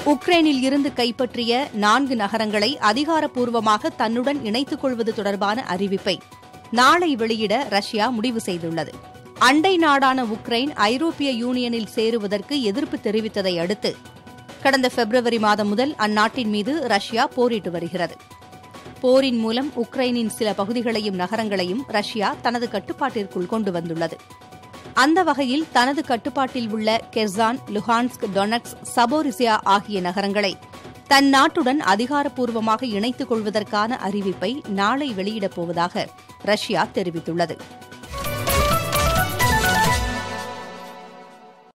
உக்ரைனில் இருந்து கைப்பற்றிய நான்கு நகரங்களை அதிகாரப்பூர்வமாக தன்னுடன் இணைத்துக் கொள்வது தொடர்பான அறிவிப்பை நாளை வெளியிட ரஷ்யா முடிவு செய்துள்ளது அண்டை நாடான உக்ரைன் ஐரோப்பிய யூனியனில் சேருவதற்கு எதிர்ப்பு தெரிவித்ததை அடுத்து கடந்த பிப்ரவரி மாதம் முதல் அந்நாட்டின் மீது ரஷ்யா போரிட்டு வருகிறது போரின் மூலம் உக்ரைனின் சில பகுதிகளையும் நகரங்களையும் ரஷ்யா தனது கட்டுப்பாட்டிற்குள் கொண்டு வந்துள்ளது அந்த வகையில் தனது கட்டுப்பாட்டில் உள்ள கெர்சான் லுஹான்ஸ்க் டொனக்ஸ் சபோரிசியா ஆகிய நகரங்களை தன் நாட்டுடன் அதிகாரப்பூர்வமாக இணைத்துக் கொள்வதற்கான அறிவிப்பை நாளை வெளியிடப் போவதாக ரஷ்யா தெரிவித்துள்ளது